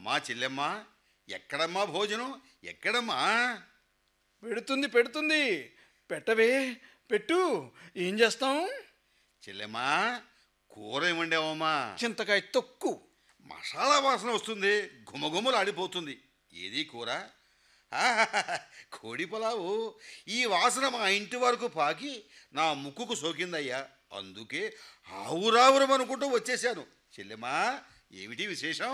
అమ్మా చెల్లెమ్మా ఎక్కడమ్మా భోజనం ఎక్కడమ్మా పెడుతుంది పెడుతుంది పెట్టవే పెట్టు ఏం చేస్తాం చెల్లెమ్మా కూర ఏమండావమ్మా చింతకాయ తొక్కు మసాలా వాసన వస్తుంది గుమగుమలు ఆడిపోతుంది ఏది కూర ఆహాహాహా, కోడి పొలావు ఈ వాసన మా ఇంటి వరకు పాకి నా ముక్కుకు సోకిందయ్యా అందుకే ఆవురావురం అనుకుంటూ వచ్చేసాను చెల్లెమ్మా ఏమిటి విశేషం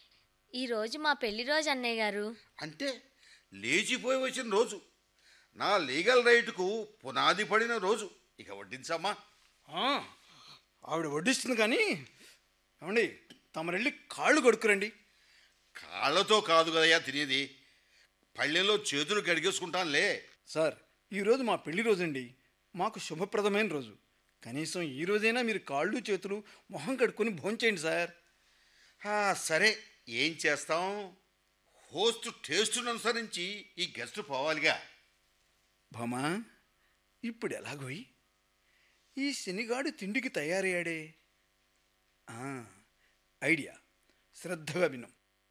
ఈరోజు మా పెళ్లి రోజు అన్నయ్య గారు అంటే లేచిపోయి వచ్చిన రోజు నా లీగల్ రైట్కు పునాది పడిన రోజు ఇక వడ్డించమ్మా ఆ, ఆవిడ వడ్డిస్తుంది కానీ ఏమండి తమరెళ్ళి కాళ్ళు కొడుకురండి కాళ్ళతో కాదు కదయ్యా తినేది పళ్ళెల్లో చేతులు కడిగేసుకుంటానులే సార్ ఈరోజు మా పెళ్లి రోజండి మాకు శుభప్రదమైన రోజు కనీసం ఈ రోజైనా మీరు కాళ్ళు చేతులు మొహం కడుక్కొని భోంచేయండి సార్ ఆ, సరే ఏం చేస్తాం హోస్ట్ టేస్టును అనుసరించి ఈ గెస్ట్ పోవాలిగా భామా ఇప్పుడు ఎలాగోయి ఈ శనిగాడు తిండికి తయారయ్యాడే ఆ, ఐడియా శ్రద్ధగా విను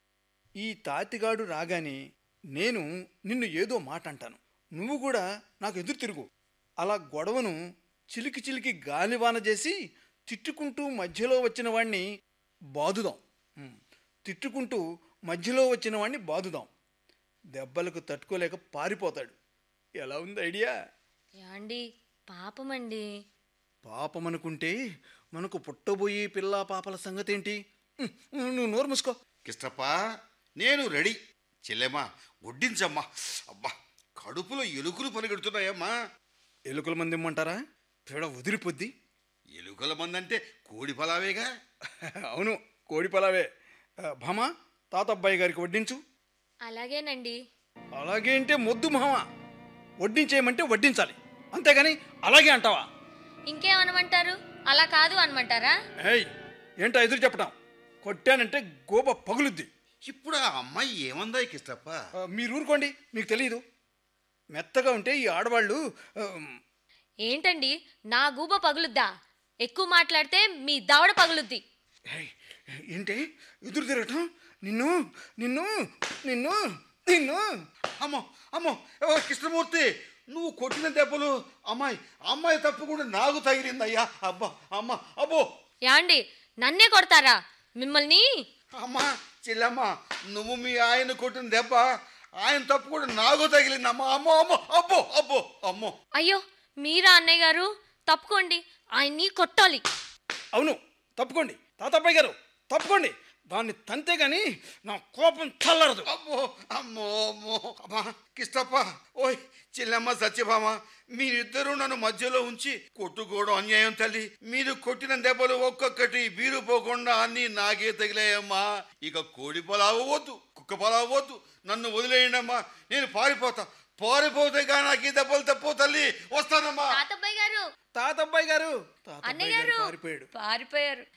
ఈ తాతిగాడు రాగానే నేను నిన్ను ఏదో మాట అంటాను నువ్వు కూడా నాకు ఎదురు తిరుగు అలా గొడవను చిలికి చిలికి గాలివాన చేసి తిట్టుకుంటూ మధ్యలో వచ్చిన వాణ్ణి బాదుదాం ఉమ్, తిట్టుకుంటూ మధ్యలో వచ్చిన వాణ్ణి బాదుదాం దెబ్బలకు తట్టుకోలేక పారిపోతాడు ఎలా ఉంది ఐడియా యాండి పాపమండి పాపం అనుకుంటే మనకు పుట్టబోయే పిల్ల పాపల సంగతి ఏంటి ఉమ్, నువ్వు నోరు మూసుకో కిష్టప్ప నేను రెడీ చెల్లెమ్మా వడ్డించమ్మా అబ్బా కడుపులో ఎలుకలు పరిగెడుతున్నాయమ్మా ఎలుకల మంది ఇమ్మంటారా పేడ వదిలిపోద్ది ఎలుకల మందంటే కోడి పలావేగా అవును కోడి పలావే ఆ, భామా తాతబ్బాయి గారికి వడ్డించు అలాగేనండి అలాగే అంటే మొద్దు మామ వడ్డించేయమంటే వడ్డించాలి అంతేగాని అలాగే అంటావా ఇంకేమనమంటారు అలా కాదు అనమంటారా ఏయ్ ఏంటో ఎదురు చెప్పడం కొట్టానంటే గోప పగులుద్ది ఇప్పుడు ఆ అమ్మాయి ఏమందా కిష్టప్ప ఆ, మీరు ఊరుకోండి మీకు తెలియదు మెత్తగా ఉంటే ఈ ఆడవాళ్ళు ఆ, ఏంటండి నా గూబ పగులుద్దా ఎక్కువ మాట్లాడితే మీ దవడ పగులుద్ది ఏయ్, ఏంటి ఎదురు తిరగటం నిన్ను నిన్ను నిన్ను నిన్ను అమ్మో అమ్మో ఓ కృష్ణమూర్తి నువ్వు కొట్టిన దెబ్బలు అమ్మాయి అమ్మాయి తప్పు కూడా నాకు తగిలిందయ్యా అబ్బా అమ్మ అబ్బో యాండి నన్నే కొడతారా మిమ్మల్ని అమ్మా చెల్లమ్మ నువ్వు మీ ఆయన కొట్టిన దెబ్బ ఆయన తప్పు కూడా నాకు తగిలిందమ్మా అమ్మో అమ్మో అబ్బో అబ్బో అమ్మో అయ్యో మీరా అన్నయ్య గారు తప్పుకోండి ఆయన్ని కొట్టాలి అవును తప్పుకోండి తాతబ్బాయి గారు తప్పుకోండి దాన్ని తంతే గాని నా కోపం చల్లరదు అమ్మో అమ్మో అమ్మో అమ్మా కిష్టప్ప ఓయ్ చెల్లమ్మ సత్యభామ మీరిద్దరూ నన్ను మధ్యలో ఉంచి కొట్టుకోవడం అన్యాయం తల్లి మీరు కొట్టిన దెబ్బలు ఒక్కొక్కటి బీరు పోకుండా అన్నీ నాకే తగిలాయమ్మా ఇక కోడి పొలావు వద్దు కుక్క పొలావు వద్దు నన్ను వదిలేయండి అమ్మా నేను పారిపోతా పారిపోతే గా నాకు ఈ దెబ్బలు తప్పు తల్లి వస్తానమ్మా తాతబ్బాయి గారు తాతబ్బాయి గారు తాతబ్బాయి అన్నయ్య గారు గారు పారిపోయాడు పారిపోయారు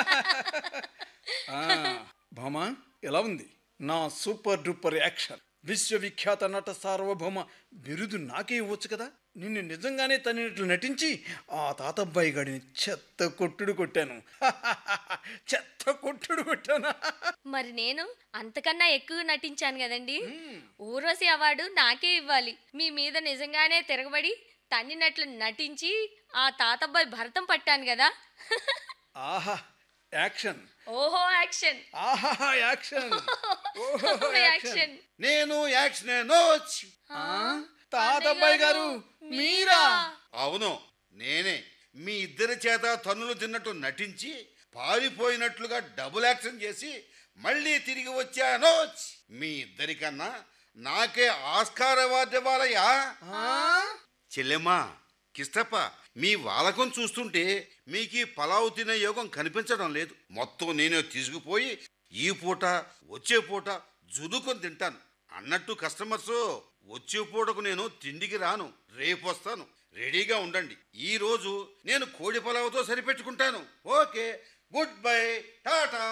ఆ, భామా ఎలా ఉంది నా సూపర్ డూపర్ యాక్షన్ విశ్వవిఖ్యాత నట సార్వభౌమ బిరుదు నాకే ఇవ్వచ్చు కదా నిన్ను నిజంగానే తనినట్లు నటించి ఆ తాతబ్బాయి గడిని చెత్త కొట్టుడు కొట్టాను చెత్త కొట్టుడు కొట్టాను మరి నేను అంతకన్నా ఎక్కువ నటించాను కదండి ఊర్వశి అవార్డు నాకే ఇవ్వాలి మీ మీద నిజంగానే తిరగబడి తన్నినట్లు నటించి ఆ తాతబ్బాయి భరతం పట్టాను కదా ఆహా యాక్షన్ ఓహో యాక్షన్ ఆహా యాక్షన్ ఓహో యాక్షన్ యాక్షన్ నేను యాక్షన్ నోచ్ ఆ, తాతబ్బాయి గారు మీరా అవును నేనే మీ ఇద్దరి చేత తన్నులు తిన్నట్టు నటించి పారిపోయినట్లుగా డబుల్ యాక్షన్ చేసి మళ్ళీ తిరిగి వచ్చాను మీ ఇద్దరికన్నా నాకే ఆస్కార్ అవార్డు ఇవ్వాలయ్యా ఆ? చెల్లెమ్మా కిష్టప్ప మీ వాలకం చూస్తుంటే మీకు ఈ పలావు తినే యోగం కనిపించడం లేదు మొత్తం నేనే తీసుకుపోయి ఈ పూట వచ్చే పూట జుదుకొని తింటాను అన్నట్టు కస్టమర్స్ వచ్చే పూటకు నేను తిండికి రాను రేపు వస్తాను రెడీగా ఉండండి ఈ రోజు నేను కోడి పలావుతో సరిపెట్టుకుంటాను ఓకే గుడ్ బై టాటా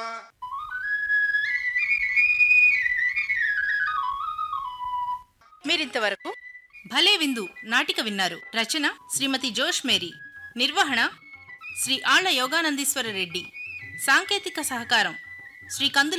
మీరింతవరకు భలే విందు నాటిక విన్నారు రచన శ్రీమతి జోష్ మేరీ నిర్వహణ శ్రీ ఆళ్ల యోగానందీశ్వర రెడ్డి సాంకేతిక సహకారం శ్రీ కందుల